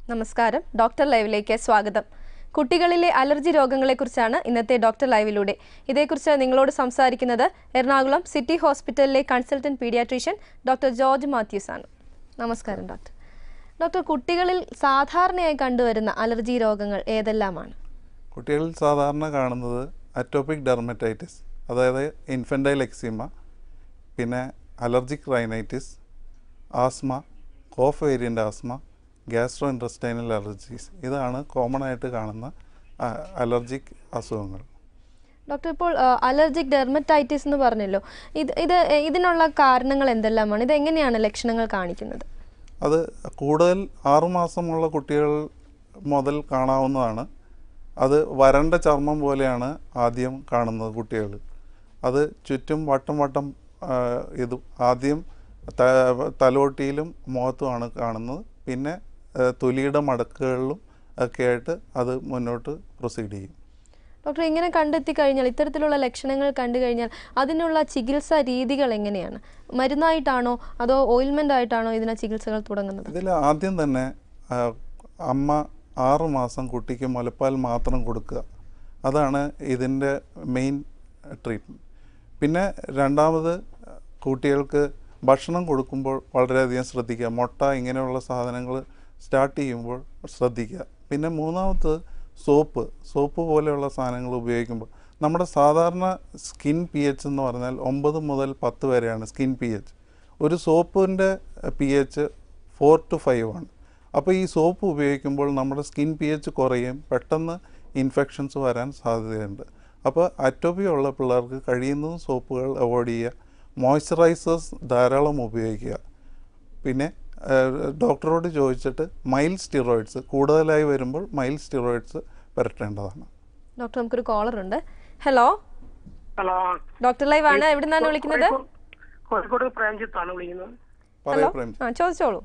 നമസ്കാരം ഡോക്ടർ ലൈവിലേക്ക് സ്വാഗതം കുട്ടികളിലെ അലർജി രോഗങ്ങളെക്കുറിച്ചാണ് ഇന്നത്തെ ഡോക്ടർ ലൈവിലൂടെ ഇതേക്കുറിച്ച് നിങ്ങളോട് സംസാരിക്കുന്നത് എറണാകുളം സിറ്റി ഹോസ്പിറ്റലിലെ consultant paediatrician doctor George Mathews ആണ് നമസ്കാരം ഡോക്ടർ ഡോക്ടർ കുട്ടികളിൽ സാധാരണയായി കണ്ടുവരുന്ന അലർജി രോഗങ്ങൾ ഏതെല്ലാമാണ് കുട്ടികളിൽ സാധാരണ കാണുന്നത് അറ്റോപിക് ഡെർമറ്റൈറ്റിസ് അതായത് ഇൻഫൻറ്റൈൽ എക്സിമ പിന്നെ allergic rhinitis asthma cough variant asthma gastrointestinal allergies ഇതാണ് കോമൺ ആയിട്ട് കാണുന്ന അലർജിക് അസുഖങ്ങൾ ഡോക്ടർ ഇപ്പോൾ അലർജിക് ഡെർമറ്റൈറ്റിസ് എന്ന് പറഞ്ഞല്ലോ ഇത് ഇത് ഇതിനുള്ള കാരണങ്ങൾ എന്തെല്ലാമാണ് ഇത് എങ്ങനെയാണ് ലക്ഷണങ്ങൾ കാണിക്കുന്നത് അത് കൂടുതൽ ആറുമാസമുള്ള കുട്ടികൾ മുതൽ കാണാവുന്നതാണ് അത് വരണ്ട ചർമ്മം പോലെയാണ് ആദ്യം കാണുന്നത് കുട്ടികൾ അത് ചുറ്റും വട്ടം വട്ടം ആ, ഇത് ആദ്യം ത- തലോട്ടിയിലും മുഖത്തുമാണ് കാണുന്നത് പിന്നെ ആ, തൊലിയുടെ മടക്കുകളിലും ഒക്കെ ആയിട്ട് അത് മുന്നോട്ട് പ്രൊസീഡ് ചെയ്യും ഡോക്ടർ ഇങ്ങനെ കണ്ടെത്തി കഴിഞ്ഞാൽ ഇത്തരത്തിലുള്ള ലക്ഷണങ്ങൾ കണ്ടു കഴിഞ്ഞാൽ അതിനുള്ള ചികിത്സാ രീതികൾ എങ്ങനെയാണ് മരുന്നായിട്ടാണോ അതോ ഓയിൽമെൻ്റ് ആയിട്ടാണോ ഇതിന് ചികിത്സകൾ തുടങ്ങുന്നത് ഇതിൽ ആദ്യം തന്നെ ആ, അമ്മ ആറ് മാസം കുട്ടിക്ക് മുലപ്പാൽ മാത്രം കൊടുക്കുക അതാണ് ഇതിൻ്റെ മെയിൻ ട്രീറ്റ്മെൻറ്റ് പിന്നെ രണ്ടാമത് കുട്ടികൾക്ക് ഭക്ഷണം കൊടുക്കുമ്പോൾ വളരെയധികം ശ്രദ്ധിക്കുക മുട്ട ഇങ്ങനെയുള്ള സാധനങ്ങൾ സ്റ്റാർട്ട് ചെയ്യുമ്പോൾ ശ്രദ്ധിക്കുക പിന്നെ മൂന്നാമത് സോപ്പ് സോപ്പ് പോലെയുള്ള സാധനങ്ങൾ ഉപയോഗിക്കുമ്പോൾ നമ്മുടെ സാധാരണ സ്കിൻ പി എച്ച് എന്ന് പറഞ്ഞാൽ ഒമ്പത് മുതൽ പത്ത് വരെയാണ് സ്കിൻ പി എച്ച് ഒരു സോപ്പിൻ്റെ P H four to five ആണ് അപ്പോൾ ഈ സോപ്പ് ഉപയോഗിക്കുമ്പോൾ നമ്മുടെ സ്കിൻ പി എച്ച് കുറയും പെട്ടെന്ന് ഇൻഫെക്ഷൻസ് വരാൻ സാധ്യതയുണ്ട് അപ്പോൾ അറ്റോപ്പി ഉള്ള പിള്ളേർക്ക് കഴിയുന്നതും സോപ്പുകൾ അവോയ്ഡ് ചെയ്യുക മോയ്സ്ചറൈസേഴ്സ് ധാരാളം ഉപയോഗിക്കുക പിന്നെ ഏഹ്, ഡോക്ടറോട് ചോദിച്ചിട്ട് മൈൽ സ്റ്റിറോയിഡ്സ് കൂടുതലായി വരുമ്പോൾ മൈൽ സ്റ്റിറോയിഡ്സ് പുരട്ടേണ്ടതാണ് ഡോക്ടർ നമുക്കൊരു കോളർ ഉണ്ട് ഹലോ ഹലോ ഡോക്ടർ ലൈവ് ആണ് എവിടെ നിന്നാണ് വിളിക്കുന്നത് കോഴിക്കോട്- കോഴിക്കോട് പ്രേംജിത്താണ് വിളിക്കുന്നത് ഹലോ പറയൂ പ്രേം ആ ചോദിച്ചോളൂ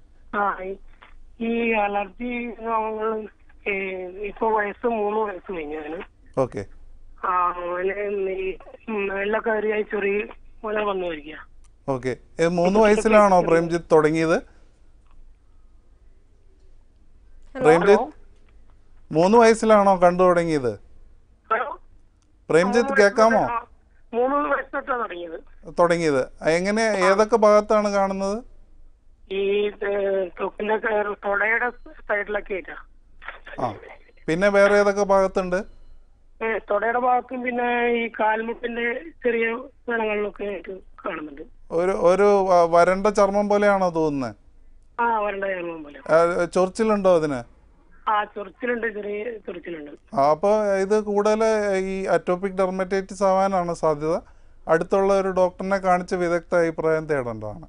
ആ ഈ- ഈ അലർജി രോഗങ്ങൾ ഇപ്പൊ വയസ്സ് മൂന്ന് വയസ്സ് കഴിഞ്ഞു അതിന് ഓക്കെ ആ അതിന് ഈ വെള്ളക്കാരിയായി ചെറിയ മുല വന്നു വരിക ഓക്കെ മൂന്ന് വയസ്സിലാണോ പ്രേംജിത്ത് തുടങ്ങിയത് പ്രേംജിത്ത് മൂന്ന് വയസ്സിലാണോ കണ്ടു തുടങ്ങിയത് ഹലോ? പ്രേംജിത്ത് കേൾക്കാമോ ആ, മൂന്ന് വയസ്സിട്ടാണ് തുടങ്ങിയത് തുടങ്ങിയത് എങ്ങനെ ഏതൊക്കെ ഭാഗത്താണ് കാണുന്നത് ഈ ഏഹ്, ത്വക്കിന്റെ കയറ് തൊടയുടെ സൈഡിലൊക്കെ ആയിട്ടാ ആ പിന്നെ വേറെ ഏതൊക്കെ ഭാഗത്തുണ്ട് ഏഹ്, തൊടയുടെ ഭാഗത്തും പിന്നെ ഈ കാൽമുട്ടിന്റെ ചെറിയ സ്ഥലങ്ങളിലൊക്കെ ആയിട്ട് കാണുന്നുണ്ട് ഒരു ഒരു വ- വരണ്ട ചർമ്മം പോലെയാണോ തോന്നുന്നത് ആ വരണ്ട ചർമ്മം പോലെ ചൊറിച്ചിലുണ്ടോ അതിന് ആ ചൊറിച്ചിലുണ്ട് ചെറിയ ചൊറിച്ചിലുണ്ട് അപ്പോൾ ഇത് കൂടുതൽ ഈ അറ്റോപിക് ഡെർമറ്റൈറ്റിസ് ആവാനാണ് സാധ്യത അടുത്തുള്ള ഒരു ഡോക്ടറിനെ കാണിച്ച് വിദഗ്ധ അഭിപ്രായം തേടേണ്ടതാണ്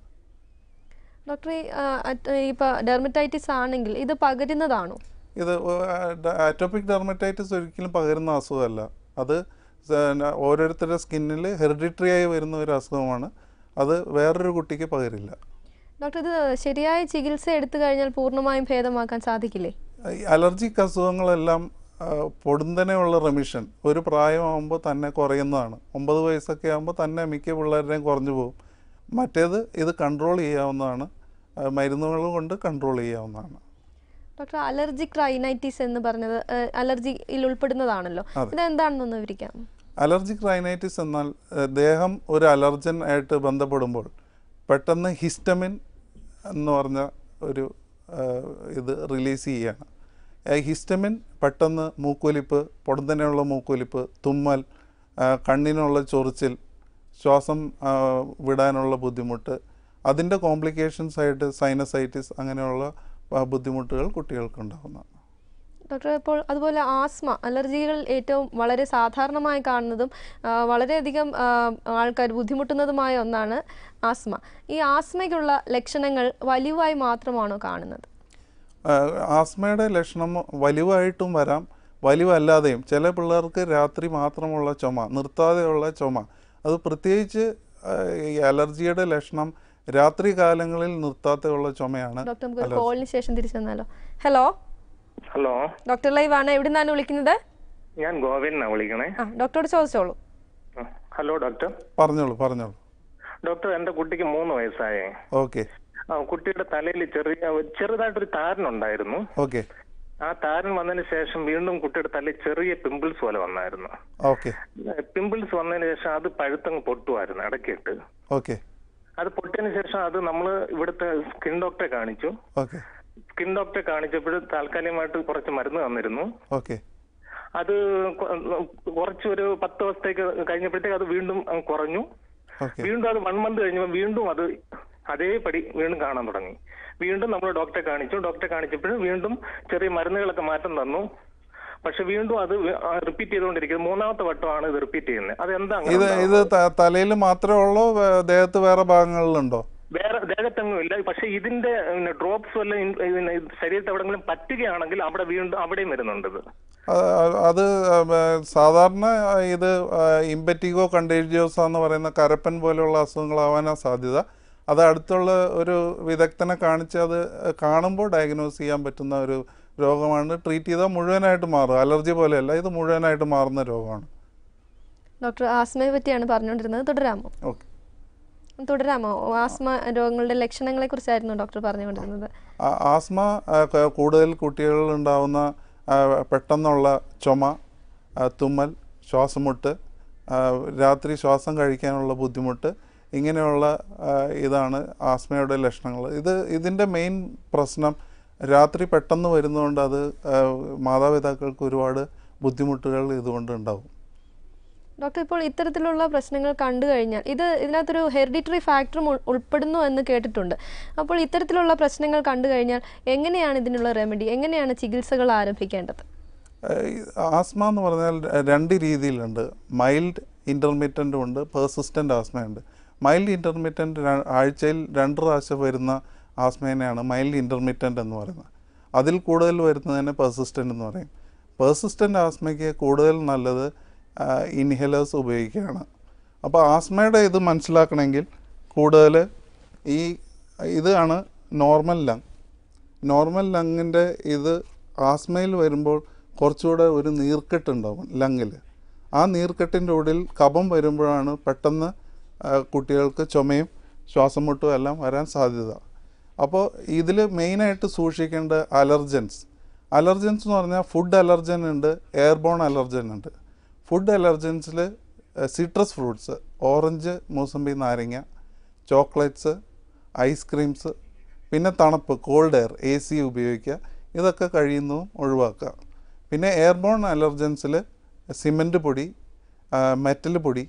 ഡോക്ടർ ഈ ആ, അറ്റ്- ഇപ്പൊ ഡെർമറ്റൈറ്റിസ് ആണെങ്കിൽ ഇത് പകരുന്നതാണോ ഇത് അറ്റോപിക് ഡെർമറ്റൈറ്റിസ് ഒരിക്കലും പകരുന്ന അസുഖമല്ല അത് സ- ഓരോരുത്തരുടെ സ്കിന്നിൽ ഹെറിഡിറ്ററി ആയി വരുന്ന ഒരു അസുഖമാണ് അത് വേറൊരു കുട്ടിക്ക് പകരില്ല ഡോക്ടർ ഇത് ശരിയായ ചികിത്സ എടുത്തു കഴിഞ്ഞാൽ പൂർണ്ണമായും ഭേദമാക്കാൻ സാധിക്കില്ലേ ഈ അലർജിക് അസുഖങ്ങളെല്ലാം ആ, പൊടുന്നനെയുള്ള റെമിഷൻ ഒരു പ്രായമാകുമ്പോൾ തന്നെ കുറയുന്നതാണ് ഒമ്പത് വയസ്സൊക്കെ ആകുമ്പോൾ തന്നെ മിക്ക പിള്ളേരുടെയും കുറഞ്ഞു പോകും മറ്റേത് ഇത് കൺട്രോൾ ചെയ്യാവുന്നതാണ് ആ, മരുന്നുകൾ കൊണ്ട് കൺട്രോൾ ചെയ്യാവുന്നതാണ് ഡോക്ടർ അലർജിക് റൈനൈറ്റിസ് എന്ന് പറഞ്ഞത് ഏഹ്, അലർജിയിൽ ഉൾപ്പെടുന്നതാണല്ലോ ഇതെന്താണെന്നൊന്ന് വിവരിക്കാം അലർജിക് റൈനൈറ്റിസ് എന്നാൽ ഏഹ്, ദേഹം ഒരു അലർജൻ ആയിട്ട് ബന്ധപ്പെടുമ്പോൾ പെട്ടെന്ന് ഹിസ്റ്റമിൻ എന്ന് പറഞ്ഞ ഒരു ഏഹ്, ഇത് റിലീസ് ചെയ്യുകയാണ് ഈ ഹിസ്റ്റമിൻ പെട്ടെന്ന് മൂക്കൊലിപ്പ് പൊടുന്നനെയുള്ള മൂക്കൊലിപ്പ് തുമ്മൽ ആ, കണ്ണിനുള്ള ചൊറിച്ചിൽ ശ്വാസം ആ, വിടാനുള്ള ബുദ്ധിമുട്ട് അതിൻ്റെ കോംപ്ലിക്കേഷൻസ് ആയിട്ട് സൈനസൈറ്റിസ് അങ്ങനെയുള്ള ആ, ബുദ്ധിമുട്ടുകൾ കുട്ടികൾക്കുണ്ടാകുന്നതാണ് ഡോക്ടർ ഇപ്പോൾ അതുപോലെ ആസ്മ അലർജികൾ ഏറ്റവും വളരെ സാധാരണമായി കാണുന്നതും ആ, വളരെയധികം ആ, ആൾക്കാർ ബുദ്ധിമുട്ടുന്നതുമായ ഒന്നാണ് ആസ്മ ഈ ആസ്മയ്ക്കുള്ള ലക്ഷണങ്ങൾ വലിവായി മാത്രമാണോ കാണുന്നത് ആഹ് ആസ്മയുടെ ലക്ഷണം വലിവായിട്ടും വരാം വലിവല്ലാതെയും ചില പിള്ളേർക്ക് രാത്രി മാത്രമുള്ള ചുമ നിർത്താതെയുള്ള ചുമ അത് പ്രത്യേകിച്ച് ആഹ് ഈ അലർജിയുടെ ലക്ഷണം രാത്രി കാലങ്ങളിൽ നിർത്താതെയുള്ള ചുമയാണ് ഡോക്ടർ നമുക്ക് ഒരു കോളിന് ശേഷം തിരിച്ചു വന്നാലോ ഹലോ ഹലോ ഡോക്ടർ ലൈവ് ആണ് എവിടെ നിന്നാണ് വിളിക്കുന്നത് ഞാൻ ഗോവിനാ വിളിക്കണേ ആ ഡോക്ടറോട് ചോദിച്ചോളൂ ആ, ഹലോ ഡോക്ടർ പറഞ്ഞോളൂ പറഞ്ഞോളൂ ഡോക്ടർ എൻ്റെ കുട്ടിക്ക് മൂന്ന് വയസ്സായേ ഓക്കെ ആ, കുട്ടിയുടെ തലയിൽ ചെറിയ ചെറുതായിട്ടൊരു താരനുണ്ടായിരുന്നു ഓക്കെ ആ താരൻ വന്നതിന് ശേഷം വീണ്ടും കുട്ടിയുടെ തലയിൽ ചെറിയ പിമ്പിൾസ് പോലെ വന്നായിരുന്നു ഓക്കെ പിമ്പിൾസ് വന്നതിന് ശേഷം അത് പഴുത്തങ്ങ് പൊട്ടുമായിരുന്നു ഇടയ്ക്കിട്ട് ഓക്കെ അത് പൊട്ടിയതിന് ശേഷം അത് നമ്മൾ ഇവിടുത്തെ സ്കിൻ ഡോക്ടറെ കാണിച്ചു ഓക്കെ സ്കിൻ ഡോക്ടറെ കാണിച്ചപ്പോൾ താൽക്കാലികമായിട്ട് കുറച്ച് മരുന്ന് തന്നിരുന്നു ഓക്കെ അത് കൊ- കുറച്ച് ഒരു പത്ത് ദിവസത്തേക്ക് കഴിഞ്ഞപ്പോഴത്തേക്ക് അത് വീണ്ടും അങ്ങ് കുറഞ്ഞു ഓക്കെ വീണ്ടും അത് വൺ മന്ത് കഴിഞ്ഞപ്പോൾ വീണ്ടും അത് അതേപടി വീണ്ടും കാണാൻ തുടങ്ങി വീണ്ടും നമ്മൾ ഡോക്ടറെ കാണിച്ചു ഡോക്ടറെ കാണിച്ചപ്പോഴും വീണ്ടും ചെറിയ മരുന്നുകളൊക്കെ മാറ്റം തന്നു പക്ഷെ വീണ്ടും അത് റിപ്പീറ്റ് ചെയ്തുകൊണ്ടിരിക്കുന്നത് മൂന്നാമത്തെ വട്ടമാണ് ഇത് റിപ്പീറ്റ് ചെയ്യുന്നത് അത് എന്താ അങ്ങനെ ഇത് ഇത് ഉണ്ടാവുന്നത്? തലയിൽ മാത്രമേ ഉള്ളൂ വേ- ദേഹത്ത് വേറെ ഭാഗങ്ങളിലുണ്ടോ വേറെ ദേഹത്തെങ്ങും ഇല്ല പക്ഷെ ഇതിന്റെ ഡ്രോപ്സ് വല്ല ഇൻ- ഇതിന് ശരീരത്തെ എവിടെങ്കിലും പറ്റുകയാണെങ്കിൽ അവിടെ വീണ്ടും അവിടെയും വരുന്നുണ്ട് ഇത് അത് അത് സാധാരണ ഇത് ഇമ്പറ്റിഗോ കണ്ടേജിയോസ എന്ന് പറയുന്ന കരപ്പൻ പോലെയുള്ള അസുഖങ്ങളാവാനാണ് സാധ്യത അത് അടുത്തുള്ള ഒരു വിദഗ്ധനെ കാണിച്ച് അത് കാണുമ്പോൾ ഡയഗ്നോസ് ചെയ്യാൻ പറ്റുന്ന ഒരു രോഗമാണ് ട്രീറ്റ് ചെയ്താൽ മുഴുവനായിട്ട് മാറും അലർജി പോലെയല്ല ഇത് മുഴുവനായിട്ട് മാറുന്ന രോഗമാണ് ഡോക്ടർ ആസ്മയെ പറ്റിയാണ് പറഞ്ഞുകൊണ്ടിരുന്നത് തുടരാമോ ഓക്കെ തുടരാമോ ആസ്മ രോഗങ്ങളുടെ ലക്ഷണങ്ങളെ കുറിച്ചായിരുന്നു ഡോക്ടർ പറഞ്ഞുകൊണ്ടിരുന്നത് ആ- ആസ്മ ആ, ക- കൂടുതൽ കുട്ടികളിൽ ഉണ്ടാവുന്ന ആ, പെട്ടെന്നുള്ള ചുമ ആ, തുമ്മൽ ശ്വാസമുട്ട് ആ, രാത്രി ശ്വാസം കഴിക്കാനുള്ള ബുദ്ധിമുട്ട് ഇങ്ങനെയുള്ള ആ, ഇതാണ് ആസ്മയുടെ ലക്ഷണങ്ങൾ ഇത് ഇതിൻ്റെ മെയിൻ പ്രശ്നം രാത്രി പെട്ടെന്ന് വരുന്നതുകൊണ്ട് അത് ആ, മാതാപിതാക്കൾക്ക് ഒരുപാട് ബുദ്ധിമുട്ടുകൾ ഇതുകൊണ്ട് ഉണ്ടാവും ഡോക്ടർ ഇപ്പോൾ ഇത്തരത്തിലുള്ള പ്രശ്നങ്ങൾ കണ്ടു കഴിഞ്ഞാൽ ഇത് ഇതിനകത്തൊരു ഹെറിഡിറ്ററി ഫാക്ടറും ഉൾ- ഉൾപ്പെടുന്നു എന്ന് കേട്ടിട്ടുണ്ട് അപ്പോൾ ഇത്തരത്തിലുള്ള പ്രശ്നങ്ങൾ കണ്ടു കഴിഞ്ഞാൽ എങ്ങനെയാണ് ഇതിനുള്ള റെമഡി എങ്ങനെയാണ് ചികിത്സകൾ ആരംഭിക്കേണ്ടത് ഏഹ് ആസ്മ എന്ന് പറഞ്ഞാൽ ര- രണ്ട് രീതിയിലുണ്ട് മൈൽഡ് ഇൻ്റർമീഡിയൻ്റ് ഉണ്ട് പേഴ്സിസ്റ്റൻ്റ് ആസ്മയുണ്ട് മൈൽഡ് ഇൻ്റർമീഡിയൻ്റ് ആഴ്ചയിൽ രണ്ട് പ്രാവശ്യം വരുന്ന ആസ്മേനെയാണ് മൈൽഡ് ഇൻ്റർമീഡിയൻ്റ് എന്ന് പറയുന്നത് അതിൽ കൂടുതൽ വരുന്നതിനെ പെർസിസ്റ്റൻ്റ് എന്ന് പറയും പെർസിസ്റ്റൻ്റ് ആസ്മയ്ക്ക് കൂടുതൽ നല്ലത് ഇൻഹേലേഴ്സ് ഉപയോഗിക്കുകയാണ് അപ്പോൾ ആസ്മയുടെ ഇത് മനസ്സിലാക്കണമെങ്കിൽ കൂടുതൽ ഈ ഇതാണ് നോർമൽ ലങ് നോർമൽ ലങ്ങിൻ്റെ ഇത് ആസ്മയിൽ വരുമ്പോൾ കുറച്ചുകൂടെ ഒരു നീർക്കെട്ടുണ്ടാവും ലങ്ങിൽ ആ നീർക്കെട്ടിൻ്റെ ഉള്ളിൽ കഫം വരുമ്പോഴാണ് പെട്ടെന്ന് ആ, കുട്ടികൾക്ക് ചുമയും ശ്വാസം മുട്ടും എല്ലാം വരാൻ സാധ്യത അപ്പോൾ ഇതിൽ മെയിനായിട്ട് സൂക്ഷിക്കേണ്ട അലർജൻസ് അലർജൻസ് എന്ന് പറഞ്ഞാൽ ഫുഡ് അലർജൻ ഉണ്ട് എയർബോൺ അലർജൻ ഉണ്ട് ഫുഡ് അലർജൻസിൽ സിട്രസ് ഫ്രൂട്ട്സ് ഓറഞ്ച് മൂസമ്പി നാരങ്ങ ചോക്ലേറ്റ്സ് ഐസ്ക്രീംസ് പിന്നെ തണുപ്പ് കോൾഡ് എയർ എ സി ഉപയോഗിക്കുക ഇതൊക്കെ കഴിയുന്നതും ഒഴിവാക്കുക പിന്നെ എയർബോൺ അലർജൻസിൽ സിമൻറ്റ് പൊടി മെറ്റൽ പൊടി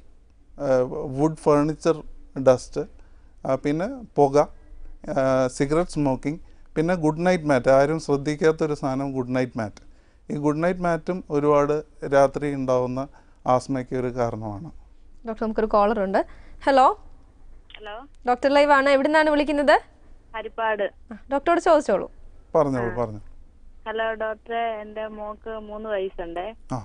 വുഡ് ഫേർണിച്ചർ ഡസ്റ്റ് പിന്നെ പുക സിഗരറ്റ് സ്മോക്കിംഗ് പിന്നെ ഗുഡ് നൈറ്റ് മാറ്റ് ആരും ശ്രദ്ധിക്കാത്തൊരു സാധനം ഗുഡ് നൈറ്റ് മാറ്റ് ഈ ഗുഡ് നൈറ്റ് മാറ്റും ഒരുപാട് രാത്രി ഉണ്ടാവുന്ന ആസ്മയ്ക്ക് ഒരു കാരണമാണ് ഡോക്ടർ നമുക്കൊരു കോളർ ഉണ്ട് ഹലോ ഹലോ ഡോക്ടർ ലൈവ് ആണ് എവിടെ നിന്നാണ് വിളിക്കുന്നത് ഹരിപ്പാട് ആ, ഡോക്ടറോട് ചോദിച്ചോളൂ പറഞ്ഞോളൂ പറഞ്ഞു ഹലോ ഡോക്ടറെ എൻ്റെ മോക്ക് മൂന്ന് വയസ്സുണ്ടേ ആ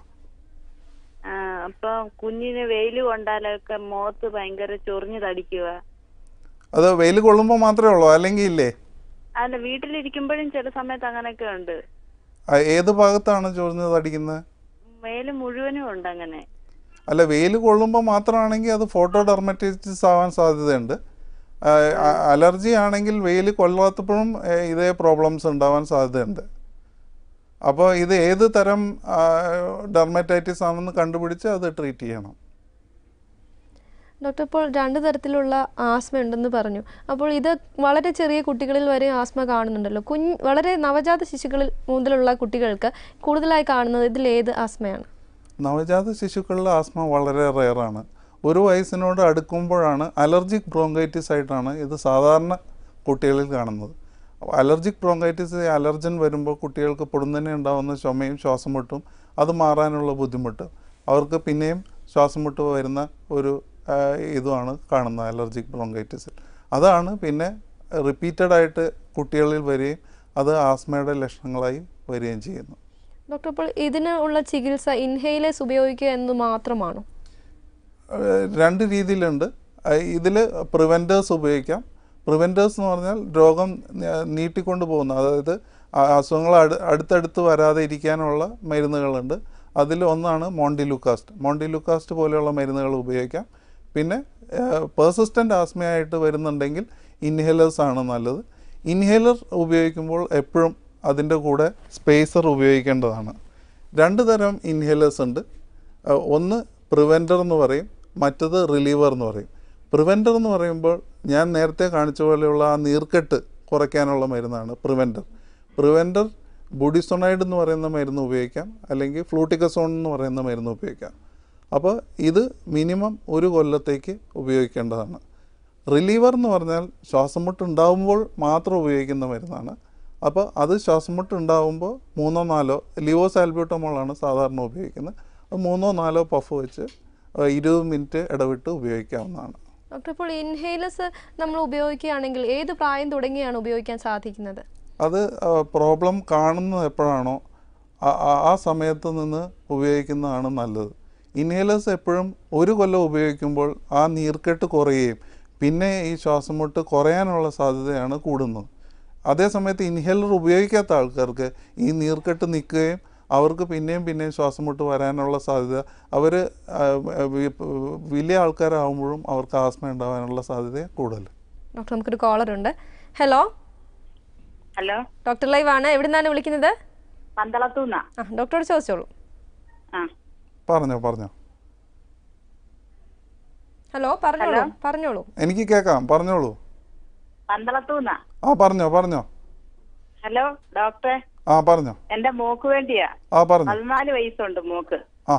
ആ, അപ്പൊ കുഞ്ഞിന് വെയിൽ കൊണ്ടാലൊക്കെ മുഖത്ത് ഭയങ്കര ചൊറിഞ്ഞു തടിക്കുക അത് വെയിൽ കൊള്ളുമ്പോൾ മാത്രമേ ഉള്ളൂ അല്ലെങ്കിൽ ഇല്ലേ അല്ല വീട്ടിലിരിക്കുമ്പോഴും ചില സമയത്ത് അങ്ങനെയൊക്കെ ഉണ്ട് ആ, ഏത് ഭാഗത്താണ് ചൊറിഞ്ഞത് അടിക്കുന്നത് വെയിൽ മുഴുവനും ഉണ്ട് അങ്ങനെ അല്ല വെയിൽ കൊള്ളുമ്പോൾ മാത്രമാണെങ്കിൽ അത് ഫോട്ടോ ഡെർമറ്റൈറ്റിസ് ആവാൻ സാധ്യതയുണ്ട് ആ, അ- അലർജി ആണെങ്കിൽ വെയിൽ കൊള്ളാത്തപ്പോഴും ഏ, ഇതേ പ്രോബ്ലംസ് ഉണ്ടാവാൻ സാധ്യതയുണ്ട് അപ്പോൾ ഇത് ഏത് തരം ഡെർമറ്റൈറ്റിസ് ആണെന്ന് കണ്ടുപിടിച്ച് അത് ട്രീറ്റ് ചെയ്യണം ഡോക്ടർ ഇപ്പോൾ രണ്ട് തരത്തിലുള്ള ആസ്മ ഉണ്ടെന്ന് പറഞ്ഞു അപ്പോൾ ഇത് വളരെ ചെറിയ കുട്ടികളിൽ വരെ ആസ്മ കാണുന്നുണ്ടല്ലോ കുഞ്ഞ് വളരെ നവജാത ശിശുക്കളിൽ മുതലുള്ള കുട്ടികൾക്ക് കൂടുതലായി കാണുന്നത് ഇതിൽ ഏത് ആസ്മയാണ് നവജാത ശിശുക്കളിൽ ആസ്മ വളരെ റെയറാണ് ഒരു വയസ്സിനോട് അടുക്കുമ്പോഴാണ് അലർജിക് ബ്രോങ്കൈറ്റിസ് ആയിട്ടാണ് ഇത് സാധാരണ കുട്ടികളിൽ കാണുന്നത് അലർജിക് ബ്രോങ്കൈറ്റിസ് അലർജൻ വരുമ്പോൾ കുട്ടികൾക്ക് പൊടുന്നനെ ഉണ്ടാകുന്ന ചുമയും ശ്വാസം മുട്ടും അത് മാറാനുള്ള ബുദ്ധിമുട്ട് അവർക്ക് പിന്നെയും ശ്വാസം മുട്ട് വരുന്ന ഒരു ആ, ഇതുമാണ് കാണുന്നത് അലർജിക് ബ്രോങ്കൈറ്റിസിൽ അതാണ് പിന്നെ റിപ്പീറ്റഡ് ആയിട്ട് കുട്ടികളിൽ വരികയും അത് ആസ്മയുടെ ലക്ഷണങ്ങളായി വരികയും ചെയ്യുന്നു ഡോക്ടർ അപ്പോൾ ഇതിന് ഉള്ള ചികിത്സ ഇൻഹെയിലേഴ്സ് ഉപയോഗിക്കുക എന്ന് മാത്രമാണോ ഏഹ് രണ്ട് രീതിയിലുണ്ട് ഇതിൽ പ്രിവെൻറ്റേഴ്സ് ഉപയോഗിക്കാം പ്രിവെൻറ്റേഴ്സ് എന്ന് പറഞ്ഞാൽ രോഗം ന- നീട്ടിക്കൊണ്ട് പോകുന്ന അതായത് ആ അസുഖങ്ങൾ അടു അടുത്തടുത്ത് വരാതെ ഇരിക്കാനുള്ള മരുന്നുകളുണ്ട് അതിൽ ഒന്നാണ് മോണ്ടിലുക്കാസ്റ്റ് മോണ്ടിലുക്കാസ്റ്റ് പോലെയുള്ള മരുന്നുകൾ ഉപയോഗിക്കാം പിന്നെ പേഴ്സിസ്റ്റൻ്റ് ആസ്മയായിട്ട് വരുന്നുണ്ടെങ്കിൽ ഇൻഹേലേഴ്സ് ആണ് നല്ലത് ഇൻഹേലർ ഉപയോഗിക്കുമ്പോൾ എപ്പോഴും അതിൻ്റെ കൂടെ സ്പേസർ ഉപയോഗിക്കേണ്ടതാണ് രണ്ട് തരം ഇൻഹേലേഴ്സ് ഉണ്ട് അഹ് ഒന്ന് പ്രിവെൻറ്റർ എന്ന് പറയും മറ്റത് റിലീവർ എന്ന് പറയും പ്രിവെൻറ്റർ എന്ന് പറയുമ്പോൾ ഞാൻ നേരത്തെ കാണിച്ച പോലെയുള്ള ആ നീർക്കെട്ട് കുറയ്ക്കാനുള്ള മരുന്നാണ് പ്രിവെൻറ്റർ പ്രിവെൻറ്റർ ബുഡിസൊണൈഡ് എന്ന് പറയുന്ന മരുന്ന് ഉപയോഗിക്കാം അല്ലെങ്കിൽ ഫ്ലൂട്ടിക്കസോൺ എന്ന് പറയുന്ന മരുന്ന് ഉപയോഗിക്കാം അപ്പോൾ ഇത് മിനിമം ഒരു കൊല്ലത്തേക്ക് ഉപയോഗിക്കേണ്ടതാണ് റിലീവർ എന്ന് പറഞ്ഞാൽ ശ്വാസം മുട്ട് ഉണ്ടാകുമ്പോൾ മാത്രം ഉപയോഗിക്കുന്ന മരുന്നാണ് അപ്പോൾ അത് ശ്വാസം മുട്ട് ഉണ്ടാകുമ്പോൾ മൂന്നോ നാലോ ലിവോ സാൽബ്യൂട്ടമോളാണ് സാധാരണ ഉപയോഗിക്കുന്നത് അത് മൂന്നോ നാലോ പഫ് വെച്ച് ഏഹ് ഇരുപത് മിനിറ്റ് ഇടവിട്ട് ഉപയോഗിക്കാവുന്നതാണ് ഡോക്ടർ ഇപ്പോൾ ഇൻഹേലേഴ്സ് നമ്മൾ ഉപയോഗിക്കുകയാണെങ്കിൽ ഏത് പ്രായം തുടങ്ങിയാണ് ഉപയോഗിക്കാൻ സാധിക്കുന്നത് അത് പ്രോബ്ലം കാണുന്നത് എപ്പോഴാണോ ആ- ആ- ആ സമയത്ത് നിന്ന് ഉപയോഗിക്കുന്നതാണ് നല്ലത് ഇൻഹേലേഴ്സ് എപ്പോഴും ഒരു കൊല്ലം ഉപയോഗിക്കുമ്പോൾ ആ നീർക്കെട്ട് കുറയുകയും പിന്നെ ഈ ശ്വാസം മുട്ട് കുറയാനുള്ള സാധ്യതയാണ് കൂടുന്നത് അതേസമയത്ത് ഇൻഹേലർ ഉപയോഗിക്കാത്ത ആൾക്കാർക്ക് ഈ നീർക്കെട്ട് നിൽക്കുകയും അവർക്ക് പിന്നെയും പിന്നെയും ശ്വാസം മുട്ട് വരാനുള്ള സാധ്യത അവർ വലിയ ആൾക്കാരാകുമ്പോഴും അവർക്ക് ആസ്മ ഉണ്ടാകാനുള്ള സാധ്യത കൂടുതൽ ഡോക്ടർ നമുക്കൊരു കോളർ ഉണ്ട് ഹലോ ഹലോ ഡോക്ടർ ലൈവ് ആണ് എവിടെ നിന്നാണ് വിളിക്കുന്നത് പന്തളത്തൂന്നാ ആ ഡോക്ടറോട് ചോദിച്ചോളൂ ആ പറഞ്ഞോ പറഞ്ഞോ ഹലോ പറഞ്ഞോളൂ പറഞ്ഞോളൂ എനിക്ക് കേൾക്കാം പറഞ്ഞോളൂ പന്തളത്തൂന്നാ ആ പറഞ്ഞോ പറഞ്ഞോ ഹലോ ഡോക്ടറെ ആ പറഞ്ഞോ എന്റെ മോക്ക് വേണ്ടിയാ ആ പറഞ്ഞോ പതിനാല് വയസ്സുണ്ട് മോക്ക് ആ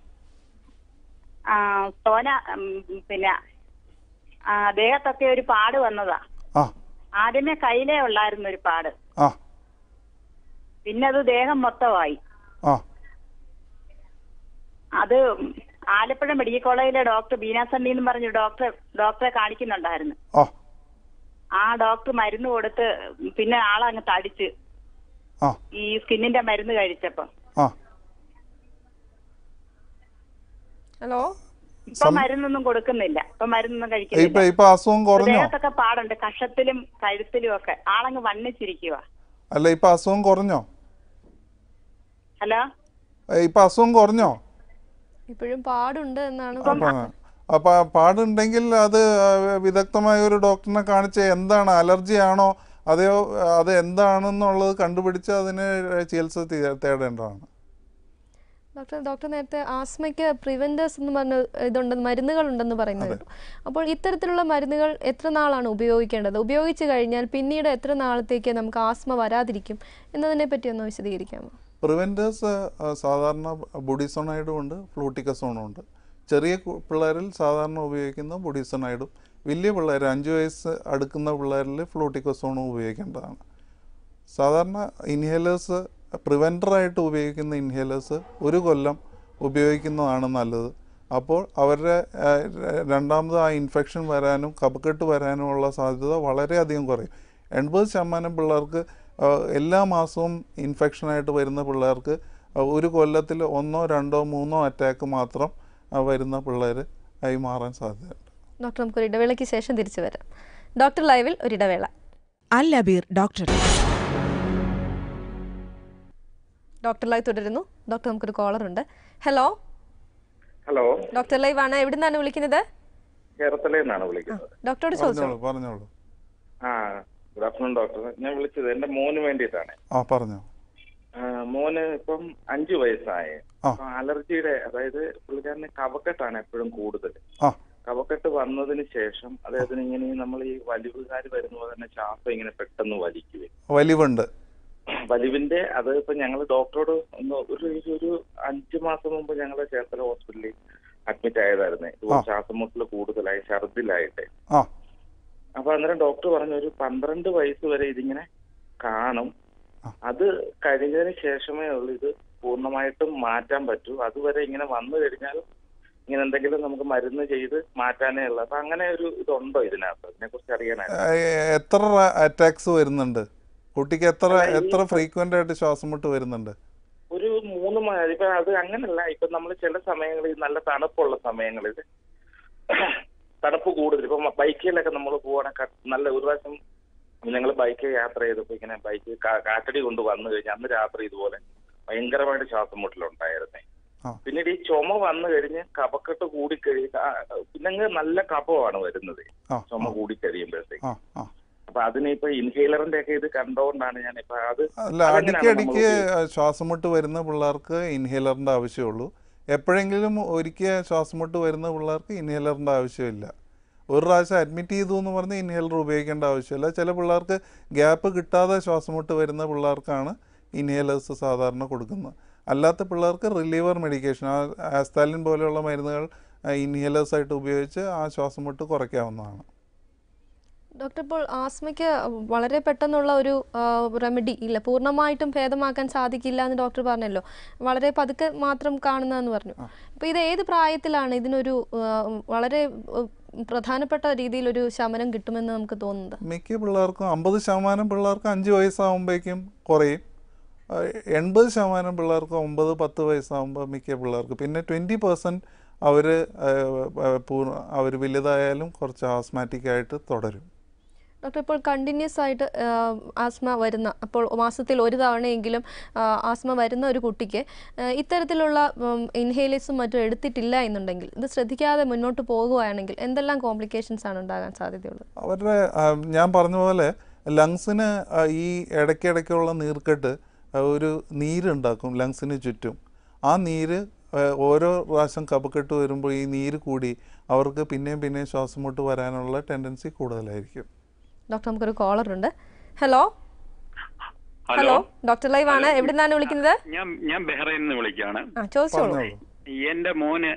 ആ സോന ഉം, പിന്നെ ആ, ദേഹത്തൊക്കെ ഒരു പാട് വന്നതാ ആ ആദ്യമേ കയ്യിലേ ഉള്ളായിരുന്നു ഒരു പാട് ആ പിന്നെ അത് ദേഹം മൊത്തമായി ആ അത് ആലപ്പുഴ മെഡിക്കൽ കോളേജിലെ ഡോക്ടർ ബീനാസണ്ണി എന്ന് പറഞ്ഞു ഡോക്ടറെ ഡോക്ടറെ കാണിക്കുന്നുണ്ടായിരുന്നു ആ ആ ഡോക്ടർ മരുന്ന് കൊടുത്ത് പിന്നെ ആളങ്ങ് തടിച്ച് ആ ഈ സ്കിന്നിന്റെ മരുന്ന് കഴിച്ചപ്പോ ആ ഹലോ ഇപ്പൊ മരുന്നൊന്നും കൊടുക്കുന്നില്ല ഇപ്പൊ മരുന്നൊന്നും ഇപ്പൊ കഴിക്കുന്നില്ല ഇപ്പൊ അസുഖം കുറഞ്ഞോ ദേഹത്തൊക്കെ പാടുണ്ട് കഷത്തിലും കഴുത്തിലും ഒക്കെ ആളങ്ങ് വണ്ണിച്ചിരിക്കുക അല്ല ഇപ്പൊ അസുഖം കുറഞ്ഞോ ഹലോ ഏ, ഇപ്പൊ അസുഖം കുറഞ്ഞോ ഇപ്പോഴും പാടുണ്ട് എന്നാണ് അപ്പൊ അപ്പൊ ആ പാടുണ്ടെങ്കിൽ അത് ആ, വിദഗ്ധമായ ഒരു ഡോക്ടറിനെ കാണിച്ച് എന്താണ് അലർജി ആണോ അതെയോ അത് എന്താണെന്നുള്ളത് കണ്ടുപിടിച്ച് അതിന് ചികിത്സ തേ- തേടേണ്ടതാണ് ഡോക്ടർ ഡോക്ടർ നേരത്തെ ആസ്മയ്ക്ക് പ്രിവെന്റേഴ്സ് എന്ന് പറഞ്ഞ ഇതുണ്ടെന്ന് മരുന്നുകളുണ്ടെന്ന് പറയുന്നത് കേട്ടു അപ്പോൾ ഇത്തരത്തിലുള്ള മരുന്നുകൾ എത്ര നാളാണ് ഉപയോഗിക്കേണ്ടത് ഉപയോഗിച്ച് കഴിഞ്ഞാൽ പിന്നീട് എത്ര നാളത്തേക്ക് നമുക്ക് ആസ്മ വരാതിരിക്കും എന്നതിനെ പറ്റി ഒന്ന് വിശദീകരിക്കാമോ പ്രിവെൻറ്റേഴ്സ് സാധാരണ ബുഡിസൊണൈഡും ഉണ്ട് ഫ്ലൂട്ടിക്കസോണും ഉണ്ട് ചെറിയ കു- പിള്ളേരിൽ സാധാരണ ഉപയോഗിക്കുന്ന ബുഡിസൊണൈഡും വലിയ പിള്ളേർ അഞ്ച് വയസ്സ് അടുക്കുന്ന പിള്ളേരിൽ ഫ്ലൂട്ടിക്കസോണും ഉപയോഗിക്കേണ്ടതാണ് സാധാരണ ഇൻഹേലേഴ്സ് പ്രിവെൻറ്ററായിട്ട് ഉപയോഗിക്കുന്ന ഇൻഹേലേഴ്സ് ഒരു കൊല്ലം ഉപയോഗിക്കുന്നതാണ് നല്ലത് അപ്പോൾ അവരുടെ ആ, ര- രണ്ടാമത് ആ ഇൻഫെക്ഷൻ വരാനും കഫക്കെട്ട് വരാനുമുള്ള സാധ്യത വളരെയധികം കുറയും എൺപത് ശതമാനം പിള്ളേർക്ക് ആ, എല്ലാ മാസവും ഇൻഫെക്ഷനായിട്ട് വരുന്ന പിള്ളേർക്ക് ആ, ഒരു കൊല്ലത്തിൽ ഒന്നോ രണ്ടോ മൂന്നോ അറ്റാക്ക് മാത്രം ആ, വരുന്ന പിള്ളേർ ആയി മാറാൻ സാധ്യതയുണ്ട് ഡോക്ടർ നമുക്കൊരു ഇടവേളയ്ക്ക് ശേഷം തിരിച്ചു വരാം ഡോക്ടർ ലൈവിൽ ഒരു ഇടവേള Al Abeer doctor doctor live തുടരുന്നു ഡോക്ടർ നമുക്കൊരു കോളർ ഉണ്ട് ഹലോ ഹലോ ഡോക്ടർ ലൈവ് ആണ് എവിടെ നിന്നാണ് വിളിക്കുന്നത് കേരളത്തിലെ നിന്നാണ് ആ, വിളിക്കുന്നത് ഡോക്ടറോട് ചോദിച്ചോളൂ പറഞ്ഞോളൂ പറഞ്ഞോളൂ ആ ഗുഡ് ആഫ്റ്റർനൂൺ ഡോക്ടർ ഞാൻ വിളിച്ചത് എന്റെ മോന് വേണ്ടിയിട്ടാണ് ആ പറഞ്ഞോ ആ, മോന് ഇപ്പം അഞ്ചു വയസ്സായി ആ. അപ്പൊ അലർജിയുടെ അതായത് പുള്ളിക്കാരന് കഫക്കെട്ടാണ് എപ്പോഴും കൂടുതൽ ആ കഫക്കെട്ട് വന്നതിന് ശേഷം അദ്ദേഹത്തിന് ഇങ്ങനെ നമ്മൾ ഈ വലിവുകാർ വരുന്ന പോലെ തന്നെ ശ്വാസം ഇങ്ങനെ പെട്ടെന്ന് വലിക്കുകയും വലിവുണ്ട് വലിവിന്റെ അത് ഇപ്പൊ ഞങ്ങൾ ഡോക്ടറോട് ഒന്ന് ഒരു ഒരു- ഒരു അഞ്ചു മാസം മുമ്പ് ഞങ്ങൾ ചേർത്തല ഹോസ്പിറ്റലിൽ അഡ്മിറ്റ് ആയതായിരുന്നു ഇതുപോലെ ആ. ശ്വാസം മുട്ടൽ കൂടുതലായി ഛർദിലായിട്ട് ആ അപ്പൊ അന്നേരം ഡോക്ടർ പറഞ്ഞു ഒരു പന്ത്രണ്ട് വയസ്സ് വരെ ഇതിങ്ങനെ കാണും ആ. അത് കഴിഞ്ഞതിന് ശേഷമേ ഉള്ളൂ ഇത് പൂർണ്ണമായിട്ടും മാറ്റാൻ പറ്റൂ അതുവരെ ഇങ്ങനെ വന്നു കഴിഞ്ഞാൽ ഇങ്ങനെ എന്തെങ്കിലും നമുക്ക് മരുന്ന് ചെയ്ത് മാറ്റാനേ ഉള്ളൂ അപ്പൊ അങ്ങനെ ഒരു ഇതുണ്ടോ ഇതിനകത്ത് ഇതിനെ കുറിച്ച് അറിയാനായിരുന്നു ഏ, എത്ര അറ്റാക്സ് വരുന്നുണ്ട് കുട്ടിക്ക് എത്ര എത്ര ഫ്രീക്വന്റ് ആയിട്ട് ശ്വാസം മുട്ട് വരുന്നുണ്ട് ഒരു മൂന്ന് മണി ഇപ്പൊ അത് അങ്ങനല്ല ഇപ്പൊ നമ്മൾ ചില സമയങ്ങളിൽ നല്ല തണുപ്പുള്ള സമയങ്ങളിൽ തണുപ്പ് കൂടുതൽ ഇപ്പൊ ബൈക്കിലൊക്കെ നമ്മൾ പോവാണെങ്കിൽ നല്ല ഒരു പ്രാവശ്യം ഞങ്ങൾ ബൈക്ക് യാത്ര ചെയ്തപ്പോ ഇങ്ങനെ ബൈക്ക് കാറ്റടി കൊണ്ട് വന്നു കഴിഞ്ഞാൽ അന്ന് രാത്രി ഇതുപോലെ ഭയങ്കരമായിട്ട് ശ്വാസം മുട്ടലുണ്ടായിരുന്നേ ആ. പിന്നീട് ഈ ചുമ വന്നു കഴിഞ്ഞ് കഫക്കെട്ട് കൂടിക്കഴിഞ്ഞ പിന്നെ അങ്ങ് നല്ല കഫമാണ് വരുന്നത് ആ ചുമ കൂടിക്കഴിയുമ്പോഴത്തേക്ക് ആ ആ അപ്പൊ അതിന് ഇപ്പൊ ഇൻഹേലറിന്റെ ഒക്കെ ഇത് കണ്ടുകൊണ്ടാണ് ഞാൻ ഇപ്പൊ അത് അല്ല അതെങ്ങനെയാണ് അടിക്കടിക്ക് നമ്മൾ ശ്വാസം മുട്ട് വരുന്ന പിള്ളേർക്ക് ഇൻഹേലറിൻ്റെ ആവശ്യമുള്ളൂ എപ്പോഴെങ്കിലും ഒരിക്കൽ ശ്വാസം മുട്ട് വരുന്ന പിള്ളേർക്ക് ഇൻഹേലറിൻ്റെ ആവശ്യമില്ല ഒരു പ്രാവശ്യം അഡ്മിറ്റ് ചെയ്തു എന്ന് പറഞ്ഞ് ഇൻഹേലർ ഉപയോഗിക്കേണ്ട ആവശ്യമില്ല ചില പിള്ളേർക്ക് ഗ്യാപ്പ് കിട്ടാതെ ശ്വാസം മുട്ട് വരുന്ന പിള്ളേർക്കാണ് ഇൻഹേലേഴ്സ് സാധാരണ കൊടുക്കുന്നത് അല്ലാത്ത പിള്ളേർക്ക് റിലീവർ മെഡിക്കേഷൻ ആസ്താലിൻ പോലെയുള്ള മരുന്നുകൾ ഇൻഹേലേഴ്സ് ആയിട്ട് ഉപയോഗിച്ച് ആ ശ്വാസം മുട്ട് കുറയ്ക്കാവുന്നതാണ് ഡോക്ടർ ഇപ്പോൾ ആസ്മയ്ക്ക് വളരെ പെട്ടെന്നുള്ള ഒരു റെമഡി ഇല്ല പൂർണ്ണമായിട്ടും ഭേദമാക്കാൻ സാധിക്കില്ല എന്ന് ഡോക്ടർ പറഞ്ഞല്ലോ വളരെ പതുക്കെ മാത്രം കാണുന്നതെന്ന് പറഞ്ഞു അപ്പോൾ ഇത് ഏത് പ്രായത്തിലാണ് ഇതിനൊരു ആ, വളരെ ഉം, പ്രധാനപ്പെട്ട രീതിയിൽ ഒരു ശമനം കിട്ടുമെന്ന് നമുക്ക് തോന്നുന്നത് മിക്ക പിള്ളേർക്കും അമ്പത് ശതമാനം പിള്ളേർക്ക് അഞ്ച് വയസ്സാകുമ്പോഴേക്കും കുറയും ആ, എൺപത് ശതമാനം പിള്ളേർക്ക് ഒമ്പത് പത്ത് വയസ്സാകുമ്പോൾ മിക്ക പിള്ളേർക്ക് പിന്നെ ട്വൻറ്റി പെർസെൻറ്റ് അവർ പൂർണ്ണ അവർ വലുതായാലും കുറച്ച് ആസ്മാറ്റിക് ആയിട്ട് തുടരും ഡോക്ടർ ഇപ്പോൾ കണ്ടിന്യൂസ് ആയിട്ട് ആ, ആസ്മ വരുന്ന അപ്പോൾ മാസത്തിൽ ഒരു തവണയെങ്കിലും ആ, ആസ്മ വരുന്ന ഒരു കുട്ടിക്ക് ആ, ഇത്തരത്തിലുള്ള ഇൻഹേലേഴ്സും മറ്റും എടുത്തിട്ടില്ല എന്നുണ്ടെങ്കിൽ ഇത് ശ്രദ്ധിക്കാതെ മുന്നോട്ട് പോകുകയാണെങ്കിൽ എന്തെല്ലാം കോംപ്ലിക്കേഷൻസ് ആണ് ഉണ്ടാകാൻ സാധ്യതയുള്ളത് അവരുടെ ആ, ഞാൻ പറഞ്ഞ പോലെ ലങ്സിന് ആ, ഈ ഇടയ്ക്കിടയ്ക്കുള്ള നീർക്കെട്ട് ആ, ഒരു നീരുണ്ടാക്കും ലങ്സിന് ചുറ്റും ആ നീര് ആ, ഓരോ പ്രാവശ്യം കപക്കെട്ട് വരുമ്പോൾ ഈ നീര് കൂടി അവർക്ക് പിന്നെയും പിന്നെയും ശ്വാസം മുട്ട് വരാനുള്ള ടെൻഡൻസി കൂടുതലായിരിക്കും ഡോക്ടർ നമുക്കൊരു കോളർ ഉണ്ട് hello hello hello doctor live ആണ് എവിടെ നിന്നാണ് വിളിക്കുന്നത് ഞാൻ ഞാൻ ബഹ്റൈനിൽ നിന്ന് വിളിക്കുകയാണ് ആ ചോദിച്ചോളൂ പറഞ്ഞോളൂ എന്റെ മോന്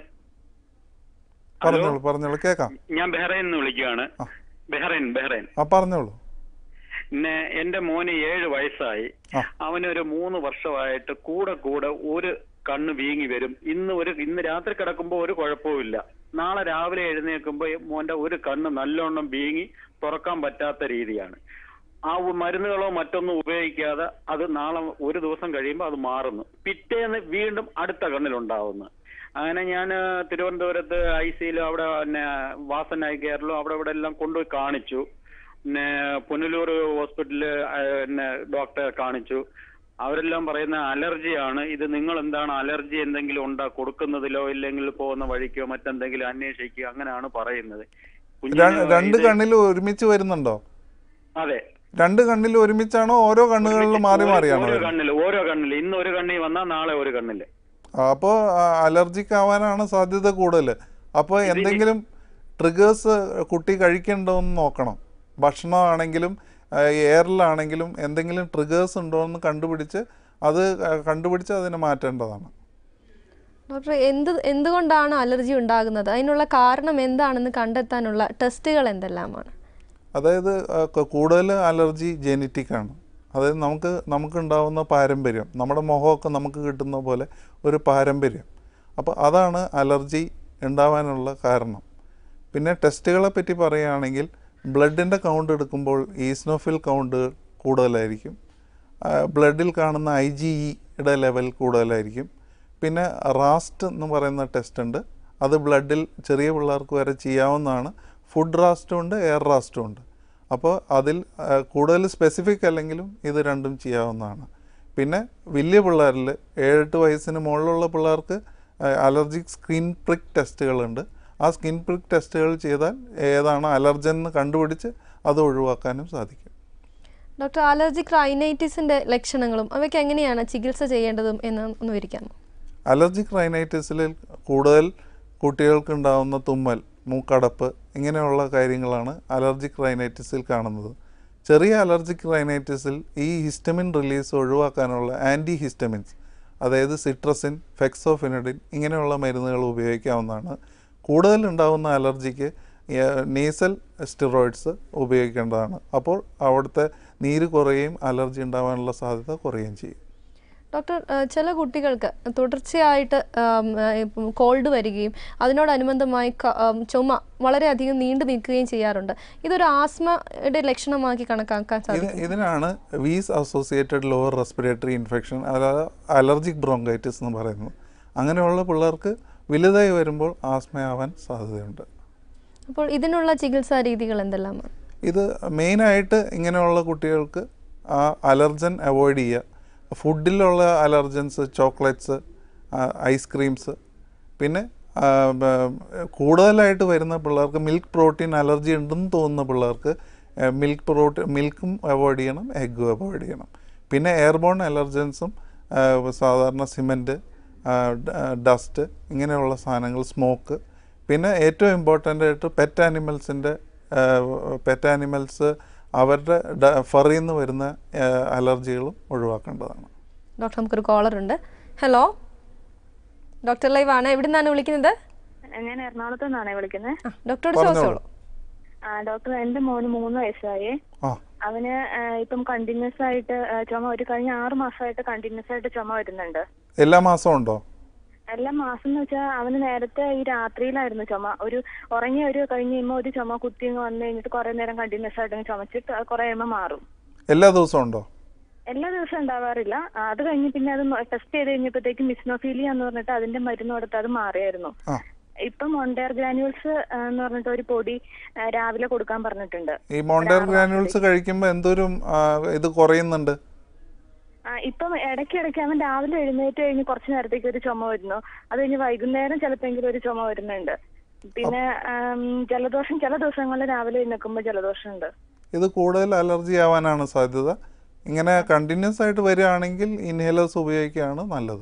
ഹലോ പറഞ്ഞോളൂ പറഞ്ഞോളൂ കേൾക്കാം ഞാൻ ബഹ്റൈനിൽ നിന്ന് വിളിക്കുകയാണ് ആ. ബഹ്റൈൻ ബഹ്റൈൻ ആ പറഞ്ഞോളൂ പിന്നെ എന്റെ മോന് ഏഴ് വയസ്സായി ആ. അവനൊരു മൂന്ന് വർഷമായിട്ട് കൂടെ കൂടെ ഒരു കണ്ണ് വീങ്ങി വരും ഇന്ന് ഒരു ഇന്ന് രാത്രി കിടക്കുമ്പോൾ ഒരു കുഴപ്പവുമില്ല നാളെ രാവിലെ എഴുന്നേൽക്കുമ്പോൾ മോന്റെ ഒരു കണ്ണ് നല്ലോണം വീങ്ങി തുറക്കാൻ പറ്റാത്ത രീതിയാണ് ആ ഉ- മരുന്നുകളോ മറ്റൊന്നും ഉപയോഗിക്കാതെ അത് നാളെ ഒരു ദിവസം കഴിയുമ്പോൾ അത് മാറുന്നു പിറ്റേന്ന് വീണ്ടും അടുത്ത കണ്ണിലുണ്ടാവുന്നു അങ്ങനെ ഞാൻ തിരുവനന്തപുരത്ത് ഐ സിയിലും അവിടെ പിന്നെ വാസൻ ഐ കെയറിലും അവിടെ ഇവിടെ എല്ലാം കൊണ്ടുപോയി കാണിച്ചു പിന്നെ പുനലൂർ ഹോസ്പിറ്റലില് ആ, പിന്നെ ഡോക്ടറെ കാണിച്ചു അവരെല്ലാം പറയുന്ന അലർജിയാണ് ഇത് നിങ്ങൾ എന്താണ് അലർജി എന്തെങ്കിലും ഉണ്ടാ കൊടുക്കുന്നതിലോ ഇല്ലെങ്കിൽ പോകുന്ന വഴിക്കോ മറ്റെന്തെങ്കിലും അന്വേഷിക്കുക അങ്ങനെയാണ് പറയുന്നത് കുഞ്ഞിന് ര- രണ്ട് ഇത് കണ്ണിലും ഒരുമിച്ച് വരുന്നുണ്ടോ അതെ രണ്ട് കണ്ണിലും ഒരുമിച്ചാണോ ഓരോ കണ്ണുകളിലും മാറി ഓരോ- മാറിയാണോ ഓരോ വരുന്നത്? കണ്ണില് ഓരോ കണ്ണില് ഇന്ന് ഒരു കണ്ണിൽ വന്നാൽ നാളെ ഒരു കണ്ണില് അപ്പോൾ അലർജിക്ക് ആവാനാണ് സാധ്യത കൂടുതൽ അപ്പോൾ എന്തെങ്കിലും ട്രിഗേഴ്സ് കുട്ടി കഴിക്കണ്ടോ എന്ന് നോക്കണം ഭക്ഷണമാണെങ്കിലും എയറിലാണെങ്കിലും എന്തെങ്കിലും ട്രിഗേഴ്സ് ഉണ്ടോ എന്ന് കണ്ടുപിടിച്ച് അത് ആ, കണ്ടുപിടിച്ച് അതിനെ മാറ്റേണ്ടതാണ് ഡോക്ടർ എന്ത് എന്തുകൊണ്ടാണ് അലർജി ഉണ്ടാകുന്നത് അതിനുള്ള കാരണം എന്താണെന്ന് കണ്ടെത്താനുള്ള ടെസ്റ്റുകൾ എന്തെല്ലാമാണ് അതായത് ആ, ക- കൂടുതൽ അലർജി ജെനറ്റിക് ആണ് അതായത് നമുക്ക് നമുക്കുണ്ടാവുന്ന പാരമ്പര്യം നമ്മുടെ മുഖമൊക്കെ നമുക്ക് കിട്ടുന്ന പോലെ ഒരു പാരമ്പര്യം അപ്പോൾ അതാണ് അലർജി ഉണ്ടാവാനുള്ള കാരണം പിന്നെ ടെസ്റ്റുകളെ പറ്റി പറയുകയാണെങ്കിൽ ബ്ലഡിൻ്റെ കൗണ്ട് എടുക്കുമ്പോൾ ഈസ്നോഫിൽ കൗണ്ട് കൂടുതലായിരിക്കും ആ, ബ്ലഡിൽ കാണുന്ന ഐ ജി ഇയുടെ ലെവൽ കൂടുതലായിരിക്കും പിന്നെ റാസ്റ്റ് എന്ന് പറയുന്ന ടെസ്റ്റ് ഉണ്ട് അത് ബ്ലഡിൽ ചെറിയ പിള്ളേർക്ക് വരെ ചെയ്യാവുന്നതാണ് ഫുഡ് റാസ്റ്റും ഉണ്ട് എയർ റാസ്റ്റും ഉണ്ട് അപ്പോൾ അതിൽ ആ, കൂടുതൽ സ്പെസിഫിക് അല്ലെങ്കിലും ഇത് രണ്ടും ചെയ്യാവുന്നതാണ് പിന്നെ വലിയ പിള്ളേരിൽ ഏഴെട്ട് വയസ്സിന് മുകളിലുള്ള പിള്ളേർക്ക് അലർജിക് സ്കിൻ പ്രിക് ടെസ്റ്റുകളുണ്ട് ആ സ്കിൻ പ്രിക് ടെസ്റ്റുകൾ ചെയ്താൽ ഏതാണ് അലർജൻ എന്ന് കണ്ടുപിടിച്ച് അത് ഒഴിവാക്കാനും സാധിക്കും ഡോക്ടർ അലർജിക് റൈനൈറ്റിസിന്റെ ലക്ഷണങ്ങളും അവയ്ക്ക് എങ്ങനെയാണ് ചികിത്സ ചെയ്യേണ്ടതും എന്ന് ഒന്ന് വിവരിക്കാമോ അലർജിക് റൈനൈറ്റിസിൽ കൂടുതൽ കുട്ടികൾക്ക് ഉണ്ടാകുന്ന തുമ്മൽ മൂക്കടപ്പ് ഇങ്ങനെയുള്ള കാര്യങ്ങളാണ് അലർജിക് റൈനൈറ്റിസിൽ കാണുന്നത് ചെറിയ അലർജിക് റൈനൈറ്റിസിൽ ഈ ഹിസ്റ്റമിൻ റിലീസ് ഒഴിവാക്കാനുള്ള ആൻറ്റി ഹിസ്റ്റമിൻസ് അതായത് സിട്രസിൻ ഫെക്സോഫിനഡിൻ ഇങ്ങനെയുള്ള മരുന്നുകൾ ഉപയോഗിക്കാവുന്നതാണ് കൂടുതൽ ഉണ്ടാകുന്ന അലർജിക്ക് നേസൽ സ്റ്റിറോയിഡ്സ് ഉപയോഗിക്കേണ്ടതാണ് അപ്പോൾ അവിടുത്തെ നീര് കുറയുകയും അലർജി ഉണ്ടാകാനുള്ള സാധ്യത കുറയുകയും ചെയ്യും ഡോക്ടർ ഏഹ് ചില കുട്ടികൾക്ക് തുടർച്ചയായിട്ട് കോൾഡ് വരികയും അതിനോടനുബന്ധമായി ക- ആം, ചുമ വളരെയധികം നീണ്ടു നിൽക്കുകയും ചെയ്യാറുണ്ട് ഇതൊരു ആസ്മയുടെ ലക്ഷണമാക്കി കണക്കാക്കാൻ ഇത് സാധിക്കും ഇതിനാണ് wheeze associated lower respiratory infection അതായത് അലർജിക് ബ്രോങ്കൈറ്റിസ് എന്ന് പറയുന്നത് അങ്ങനെയുള്ള പിള്ളേർക്ക് വലുതായി വരുമ്പോൾ ആസ്മയാവാൻ സാധ്യതയുണ്ട് അപ്പോൾ ഇതിനുള്ള ചികിത്സാ രീതികൾ എന്തെല്ലാമാണ് ഇത് മെയിനായിട്ട് ഇങ്ങനെയുള്ള കുട്ടികൾക്ക് ആ അലർജൻ അവോയ്ഡ് ചെയ്യുക ഫുഡിലുള്ള അലർജൻസ് ചോക്ലേറ്റ്സ് ഐസ്ക്രീംസ് പിന്നെ ആ, ബ- കൂടുതലായിട്ട് വരുന്ന പിള്ളേർക്ക് മിൽക്ക് പ്രോട്ടീൻ അലർജി ഉണ്ടെന്ന് തോന്നുന്ന പിള്ളേർക്ക് മിൽക്ക് പ്രോട്ടീൻ മിൽക്കും അവോയ്ഡ് ചെയ്യണം എഗ്ഗും അവോയ്ഡ് ചെയ്യണം പിന്നെ എയർബോൺ അലർജൻസും സാധാരണ സിമൻറ്റ് ഡസ്റ്റ് ഇങ്ങനെയുള്ള സാധനങ്ങൾ സ്മോക്ക് പിന്നെ ഏറ്റവും ഇമ്പോർട്ടൻ്റ് ആയിട്ട് പെറ്റ് ആനിമൽസിൻ്റെ പെറ്റ് ആനിമൽസ് അവരുടെ ഫറിൽ നിന്ന് വരുന്ന അലർജികളും ഒഴിവാക്കേണ്ടതാണ് ഡോക്ടർ നമുക്കൊരു കോളർ ഉണ്ട് ഹലോ ഡോക്ടർ ലൈവ് ആണ് എവിടെ നിന്നാണ് വിളിക്കുന്നത് ഞാൻ എറണാകുളത്ത് നിന്നാണ് വിളിക്കുന്നത് ആ ഡോക്ടറോട് പറഞ്ഞോളൂ. ചോദിച്ചോളൂ ആ ഡോക്ടർ എന്റെ മോന് മൂന്ന് വയസ്സായേ ആ അവന് ആ, ഇപ്പം കണ്ടിന്യൂസ് ആയിട്ട് ആ, ചുമ ഒരു കഴിഞ്ഞ ആറ് മാസമായിട്ട് കണ്ടിന്യൂസ് ആയിട്ട് ചുമ വരുന്നുണ്ട് എല്ലാ മാസവും ഉണ്ടോ എല്ലാ മാസം എന്ന് വെച്ചാൽ അവന് നേരത്തെ ഈ രാത്രിയിലായിരുന്നു ചുമ ഒരു ഉറങ്ങി ഒരു കഴിഞ്ഞ് കഴിയുമ്പോൾ ഒരു ചുമ കുത്തി ഇങ്ങ് വന്നു കഴിഞ്ഞിട്ട് കുറെ നേരം കണ്ടിന്യൂസ് ആയിട്ട് അങ്ങ് ചുമച്ചിട്ട് അത് കുറെ കഴിയുമ്പോൾ മാറും എല്ലാ ദിവസവും ഉണ്ടോ എല്ലാ ദിവസവും ഉണ്ടാവാറില്ല ആ, അത് കഴിഞ്ഞ് പിന്നെ അത് ടെസ്റ്റ് ചെയ്ത് കഴിഞ്ഞപ്പോഴത്തേക്കും മിസ്നോഫീലിയ എന്ന് പറഞ്ഞിട്ട് അതിന്റെ മരുന്ന് കൊടുത്ത് അത് മാറിയായിരുന്നു ആ ഇപ്പം മൊണ്ടയർ ഗ്രാനുവൽസ് എന്ന് പറഞ്ഞിട്ട് ഒരു പൊടി ആ, രാവിലെ കൊടുക്കാൻ പറഞ്ഞിട്ടുണ്ട് ഈ മോണ്ടർ ഗ്രാനുവൽസ് കഴിക്കുമ്പോൾ എന്തോരം ആ, ഇത് കുറയുന്നുണ്ട് ആ ഇപ്പം ഇടയ്ക്കിടയ്ക്ക് അവൻ രാവിലെ എഴുന്നേറ്റ് കഴിഞ്ഞ് കുറച്ച് നേരത്തേക്ക് ഒരു ചുമ വരുന്നു അത് കഴിഞ്ഞ് വൈകുന്നേരം ചിലപ്പോഴെങ്കിലും ഒരു ചുമ വരുന്നുണ്ട് പിന്നെ ആം, ജലദോഷം ചില ദിവസങ്ങളിൽ രാവിലെ എഴുന്നേൽക്കുമ്പോൾ ജലദോഷം ഉണ്ട് ഇത് കൂടുതൽ അലർജി ആവാനാണ് സാധ്യത ഇങ്ങനെ കണ്ടിന്യൂസ് ആയിട്ട് വരികയാണെങ്കിൽ ഇൻഹേലേഴ്സ് ഉപയോഗിക്കുകയാണ് നല്ലത്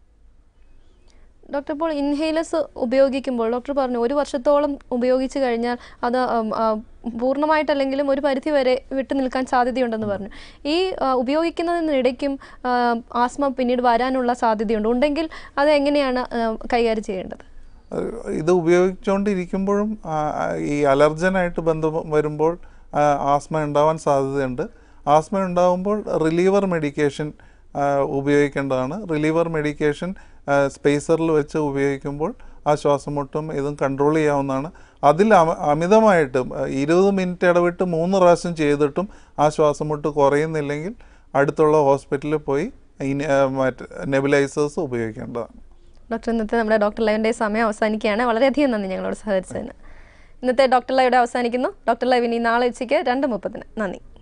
ഡോക്ടർ ഇപ്പോൾ ഇൻഹേലേഴ്സ് ഉപയോഗിക്കുമ്പോൾ ഡോക്ടർ പറഞ്ഞു ഒരു വർഷത്തോളം ഉപയോഗിച്ച് കഴിഞ്ഞാൽ അത് ഉം, ആ, പൂർണ്ണമായിട്ടല്ലെങ്കിലും ഒരു പരിധി വരെ വിട്ടു നിൽക്കാൻ സാധ്യതയുണ്ടെന്ന് പറഞ്ഞു ഈ ആ, ഉപയോഗിക്കുന്നതിനിടയ്ക്കും ആ, ആസ്മ പിന്നീട് വരാനുള്ള സാധ്യതയുണ്ട് ഉണ്ടെങ്കിൽ അത് എങ്ങനെയാണ് ആ, കൈകാര്യം ചെയ്യേണ്ടത് അത് ഇത് ഉപയോഗിച്ചുകൊണ്ടിരിക്കുമ്പോഴും ആ, ആ, ഈ അലർജനായിട്ട് ബന്ധം വരുമ്പോൾ ആ, ആസ്മ ഉണ്ടാവാൻ സാധ്യതയുണ്ട് ആസ്മ ഉണ്ടാകുമ്പോൾ റിലീവർ മെഡിക്കേഷൻ ആ, ഉപയോഗിക്കേണ്ടതാണ് റിലീവർ മെഡിക്കേഷൻ സ്പേസറിൽ വെച്ച് ഉപയോഗിക്കുമ്പോൾ ആ ശ്വാസം മുട്ടും ഇതും കൺട്രോൾ ചെയ്യാവുന്നതാണ് അതിൽ അമ- അമിതമായിട്ട് ഇരുപത് മിനിറ്റ് ഇടവിട്ട് മൂന്ന് പ്രാവശ്യം ചെയ്തിട്ടും ആ ശ്വാസം മുട്ട് കുറയുന്നില്ലെങ്കിൽ അടുത്തുള്ള ഹോസ്പിറ്റലിൽ പോയി ഇനി ആ, മറ്റ് നെബുലൈസേഴ്സ് ഉപയോഗിക്കേണ്ടതാണ് ഡോക്ടർ ഇന്നത്തെ നമ്മുടെ ഡോക്ടർ ലൈവിൻ്റെ സമയം അവസാനിക്കുകയാണ് വളരെയധികം നന്ദി ഞങ്ങളോട് സഹകരിച്ചതിന് ഇന്നത്തെ ഡോക്ടർ ലൈവിടെ അവസാനിക്കുന്നു ഡോക്ടർ ലൈവ് ഇനി നാളെ ഉച്ചയ്ക്ക് രണ്ട് മുപ്പതിന് നന്ദി